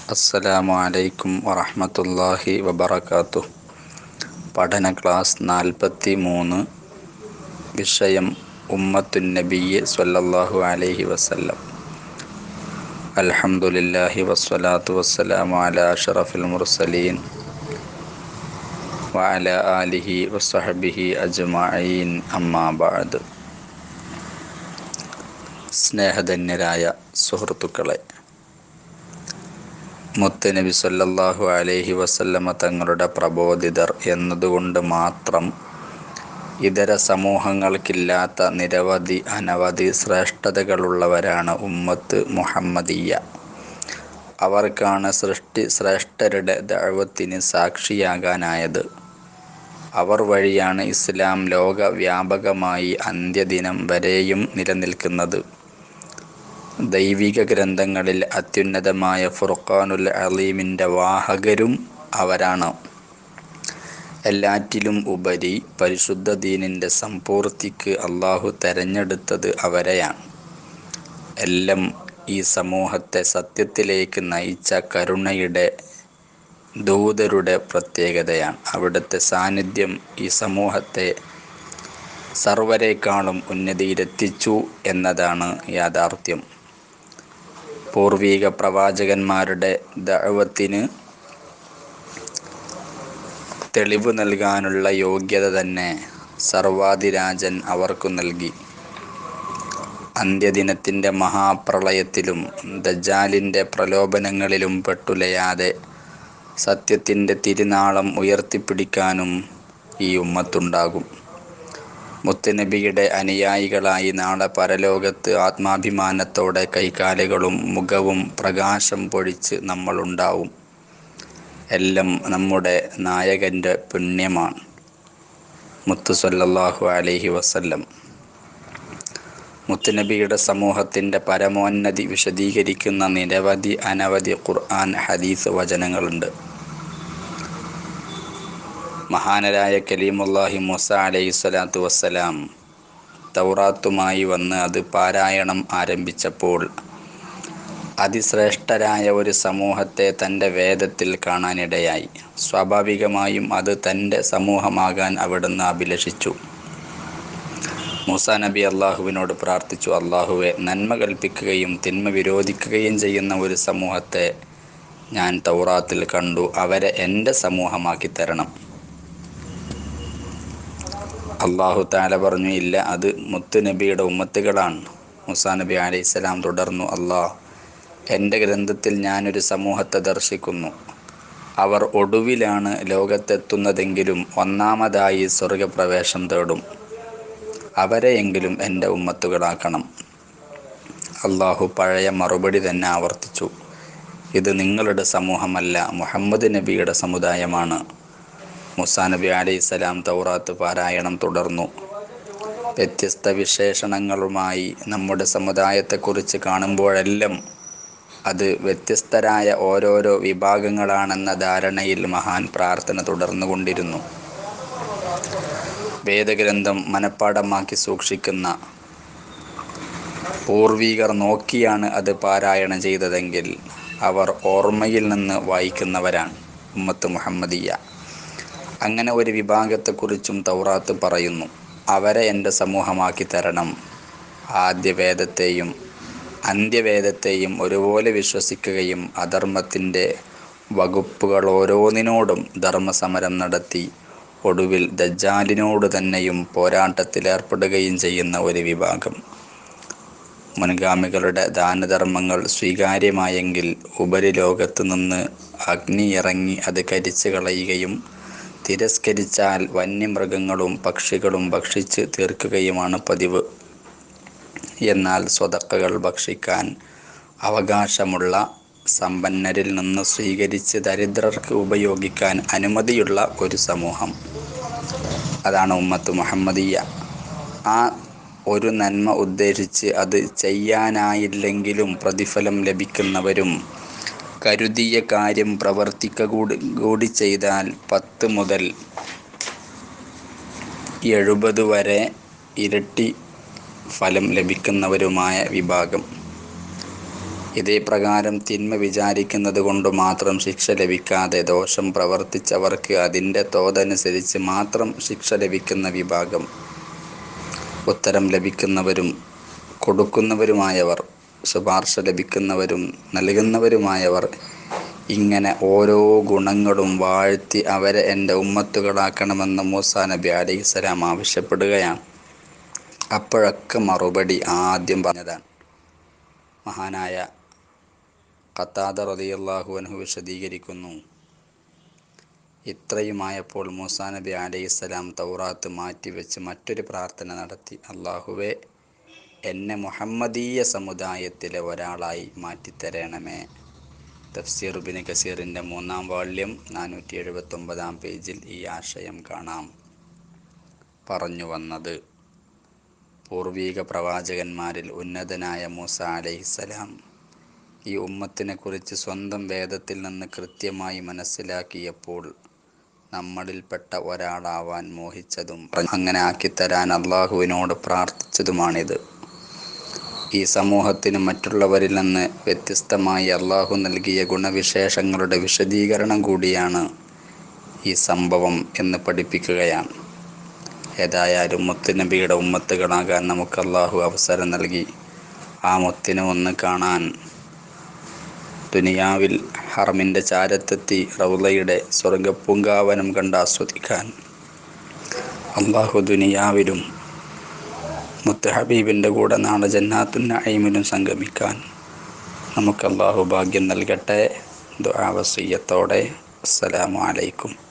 അസ്സലാമു അലൈക്കും വറഹ്മത്തുള്ളാഹി വബറകാതുഹു പഠന ക്ലാസ് നാൽപ്പത്തി മൂന്ന് വിഷയം ഉമ്മത്തുൻ നബിയ്യ് സ്വല്ലല്ലാഹു അലൈഹി വസല്ലം അൽഹംദുലില്ലാഹി വസ്സലാത്തു വസ്സലാമു അലാ അഷ്റഫിൽ മുർസലീൻ വഅല ആലിഹി വസ്സഹബിഹി അജ്മഈൻ അമ്മാ ബഅദ് സ്നേഹധന്യരായ സുഹൃത്തുക്കളെ മുത്തനബി സല്ലല്ലാഹു അലൈഹി വസല്ലമ തങ്ങളുടെ പ്രബോധിതർ എന്നതുകൊണ്ട് മാത്രം ഇതര സമൂഹങ്ങൾക്കില്ലാത്ത നിരവധി അനവധി ശ്രേഷ്ഠതകളുള്ളവരാണ് ഉമ്മത്ത് മുഹമ്മദീയ അവർക്കാണ് സൃഷ്ടി ശ്രേഷ്ഠരുടെ ദഅവത്തിന് സാക്ഷിയാകാനായത് അവർ വഴിയാണ് ഇസ്ലാം ലോകവ്യാപകമായി അന്ത്യദിനം വരെയും നിലനിൽക്കുന്നത് ദൈവിക ഗ്രന്ഥങ്ങളിൽ അത്യുന്നതമായ ഫുർഖാനുൽ അലീമിൻ്റെ വാഹകരും അവരാണ് എല്ലാറ്റിലും ഉപരി പരിശുദ്ധ ദീനിൻ്റെ സമ്പൂർത്തിക്ക് അള്ളാഹു തെരഞ്ഞെടുത്തത് അവരെയാണ് എല്ലാം ഈ സമൂഹത്തെ സത്യത്തിലേക്ക് നയിച്ച കരുണയുടെ ദൂതരുടെ പ്രത്യേകതയാണ് അവിടുത്തെ സാന്നിധ്യം ഈ സമൂഹത്തെ സർവരേക്കാളും ഉന്നതിയിലെത്തിച്ചു എന്നതാണ് യാഥാർത്ഥ്യം പൂർവീക പ്രവാചകന്മാരുടെ ദഅവത്തിന് തെളിവ് നൽകാനുള്ള യോഗ്യത തന്നെ സർവാധിരാജൻ അവർക്കു നൽകി അന്ത്യദിനത്തിൻ്റെ മഹാപ്രളയത്തിലും ദജാലിൻ്റെ പ്രലോഭനങ്ങളിലും പെട്ടുലയാതെ സത്യത്തിൻ്റെ തിരുനാളം ഉയർത്തിപ്പിടിക്കാനും ഈ ഉമ്മത്തുണ്ടാകും മുത്തുനബിയുടെ അനുയായികളായി നാളെ പരലോകത്ത് ആത്മാഭിമാനത്തോടെ കൈകാലുകളും മുഖവും പ്രകാശം പൊഴിച്ച് നമ്മളുണ്ടാവും എല്ലാം നമ്മുടെ നായകൻ്റെ പുണ്യമാണ് മുത്തു സല്ലല്ലാഹു അലൈഹി വസല്ലം മുത്തുനബിയുടെ സമൂഹത്തിൻ്റെ പരമോന്നതി വിശദീകരിക്കുന്ന നിരവധി അനവധി ഖുർആൻ ഹദീസ് വചനങ്ങളുണ്ട് മഹാനരായ കലീമുല്ലാഹി മുസ അലൈഹി സ്വലാത്തു വസ്സലാം തൗറാത്തുമായി വന്ന് അത് പാരായണം ആരംഭിച്ചപ്പോൾ അതിശ്രേഷ്ഠരായ ഒരു സമൂഹത്തെ തൻ്റെ വേദത്തിൽ കാണാനിടയായി സ്വാഭാവികമായും അത് തൻ്റെ സമൂഹമാകാൻ അവിടുന്ന് അഭിലഷിച്ചു മൂസ നബി അള്ളാഹുവിനോട് പ്രാർത്ഥിച്ചു അള്ളാഹുവെ നന്മ കൽപ്പിക്കുകയും തിന്മ വിരോധിക്കുകയും ചെയ്യുന്ന ഒരു സമൂഹത്തെ ഞാൻ തൗറാത്തിൽ കണ്ടു അവരെ എൻ്റെ സമൂഹമാക്കി തരണം അള്ളാഹു താല പറഞ്ഞു ഇല്ല അത് മുത്തുനബിയുടെ ഉമ്മത്തുകളാണ് മുസാ നബി അലൈഹിസ്സലാം തുടർന്നു അള്ളാഹ് എൻ്റെ ഗ്രന്ഥത്തിൽ ഞാനൊരു സമൂഹത്തെ ദർശിക്കുന്നു അവർ ഒടുവിലാണ് ലോകത്തെത്തുന്നതെങ്കിലും ഒന്നാമതായി സ്വർഗപ്രവേശം തേടും അവരെയെങ്കിലും എൻ്റെ ഉമ്മത്തുകളാക്കണം അള്ളാഹു പഴയ മറുപടി തന്നെ ആവർത്തിച്ചു ഇത് നിങ്ങളുടെ സമൂഹമല്ല മുഹമ്മദ് നബിയുടെ സമുദായമാണ് മുസാ നബി അലൈഹിസ്സലാം തൗറാത്ത് പാരായണം തുടർന്നു വ്യത്യസ്ത വിശേഷണങ്ങളുമായി നമ്മുടെ സമുദായത്തെക്കുറിച്ച് കാണുമ്പോഴെല്ലാം അത് വ്യത്യസ്തരായ ഓരോരോ വിഭാഗങ്ങളാണെന്ന ധാരണയിൽ മഹാൻ പ്രാർത്ഥന തുടർന്നുകൊണ്ടിരുന്നു വേദഗ്രന്ഥം മനഃപ്പാടമാക്കി സൂക്ഷിക്കുന്ന പൂർവികർ നോക്കിയാണ് അത് പാരായണം ചെയ്തതെങ്കിൽ അവർ ഓർമ്മയിൽ നിന്ന് വായിക്കുന്നവരാണ് ഉമ്മത്ത് മുഹമ്മദിയ അങ്ങനെ ഒരു വിഭാഗത്തെക്കുറിച്ചും തൗറാത്ത് പറയുന്നു അവരെ എൻ്റെ സമൂഹമാക്കി തരണം ആദ്യ വേദത്തെയും അന്ത്യവേദത്തെയും ഒരുപോലെ വിശ്വസിക്കുകയും അധർമ്മത്തിൻ്റെ വകുപ്പുകൾ ഓരോന്നിനോടും ധർമ്മസമരം നടത്തി ഒടുവിൽ ദജ്ജാലിനോട് തന്നെയും പോരാട്ടത്തിലേർപ്പെടുകയും ചെയ്യുന്ന ഒരു വിഭാഗം മുൻഗാമികളുടെ ദാനധർമ്മങ്ങൾ സ്വീകാര്യമായെങ്കിൽ ഉപരിലോകത്ത് നിന്ന് അഗ്നി ഇറങ്ങി അത് കരിച്ചു കളയുകയും തിരസ്കരിച്ചാൽ വന്യമൃഗങ്ങളും പക്ഷികളും ഭക്ഷിച്ച് തീർക്കുകയുമാണ് പതിവ് എന്നാൽ സ്വതക്കകൾ ഭക്ഷിക്കാൻ അവകാശമുള്ള സമ്പന്നരിൽ നിന്ന് സ്വീകരിച്ച് ദരിദ്രർക്ക് ഉപയോഗിക്കാൻ അനുമതിയുള്ള ഒരു സമൂഹം അതാണ് ഉമ്മത്ത് മുഹമ്മദീയ ആ ഒരു നന്മ ഉദ്ദേശിച്ച് അത് ചെയ്യാനായില്ലെങ്കിലും പ്രതിഫലം ലഭിക്കുന്നവരും കരുതിയ കാര്യം പ്രവർത്തിക്ക കൂടി കൂടി ചെയ്താൽ പത്ത് മുതൽ എഴുപത് വരെ ഇരട്ടി ഫലം ലഭിക്കുന്നവരുമായ വിഭാഗം ഇതേ പ്രകാരം തിന്മ വിചാരിക്കുന്നത് കൊണ്ട് മാത്രം ശിക്ഷ ലഭിക്കാതെ ദോഷം പ്രവർത്തിച്ചവർക്ക് അതിൻ്റെ തോതനുസരിച്ച് മാത്രം ശിക്ഷ ലഭിക്കുന്ന വിഭാഗം ഉത്തരം ലഭിക്കുന്നവരും കൊടുക്കുന്നവരുമായവർ ശുപാർശ ലഭിക്കുന്നവരും നൽകുന്നവരുമായവർ ഇങ്ങനെ ഓരോ ഗുണങ്ങളും വാഴ്ത്തി അവരെ എൻ്റെ ഉമ്മത്തുകളാക്കണമെന്ന് മൂസാ നബി അലൈഹിസ്സലാം ആവശ്യപ്പെടുകയാണ് അപ്പോഴൊക്കെ മറുപടി ആദ്യം പറഞ്ഞതാണ് മഹാനായ ഖത്താദ റളിയല്ലാഹു അൻഹു വിശദീകരിക്കുന്നു ഇത്രയുമായപ്പോൾ മൂസാ നബി അലൈഹിസ്സലാം തൗറാത്ത് മാറ്റിവെച്ച് മറ്റൊരു പ്രാർത്ഥന നടത്തി അള്ളാഹുവെ എന്നെ മുഹമ്മദീയ സമുദായത്തിലെ ഒരാളായി മാറ്റിത്തരണമേ തഫ്സീർ ബിൻ കസീറിൻ്റെ മൂന്നാം വാള്യം നാനൂറ്റി എഴുപത്തൊമ്പതാം പേജിൽ ഈ ആശയം കാണാം പറഞ്ഞു വന്നത് പൂർവീക പ്രവാചകന്മാരിൽ ഉന്നതനായ മൂസ അലൈഹിസ്സലാം ഈ ഉമ്മത്തിനെ കുറിച്ച് സ്വന്തം വേദത്തിൽ നിന്ന് കൃത്യമായി മനസ്സിലാക്കിയപ്പോൾ നമ്മളിൽപ്പെട്ട ഒരാളാവാൻ മോഹിച്ചതും അങ്ങനെ ആക്കിത്തരാൻ അള്ളാഹുവിനോട് പ്രാർത്ഥിച്ചതുമാണിത് ഈ സമൂഹത്തിന് മറ്റുള്ളവരിൽ നിന്ന് വ്യത്യസ്തമായി അള്ളാഹു നൽകിയ ഗുണവിശേഷങ്ങളുടെ വിശദീകരണം കൂടിയാണ് ഈ സംഭവം എന്ന് പഠിപ്പിക്കുകയാണ് ഏതായാലും മുത്തുനബിയുടെ ഉമ്മത്തുകളാകാൻ നമുക്ക് അള്ളാഹു അവസരം നൽകി ആ മുത്തിനെ ഒന്ന് കാണാൻ ദുനിയാവിൽ ഹറമിൻ്റെ ചാരത്തെത്തി റൗലയുടെ സ്വർഗപ്പൂങ്കാവനം കണ്ട് ആസ്വദിക്കാൻ അള്ളാഹു ദുനിയാവിലും മുത്ത് ഹബീബിൻ്റെ കൂടെ നാളെ ജന്നാത്തുൻ നഈമിലും സംഗമിക്കാൻ നമുക്ക് അള്ളാഹു ഭാഗ്യം നൽകട്ടെ ദുആ വസിയ്യത്തോടെ അസ്സലാമു അലൈക്കും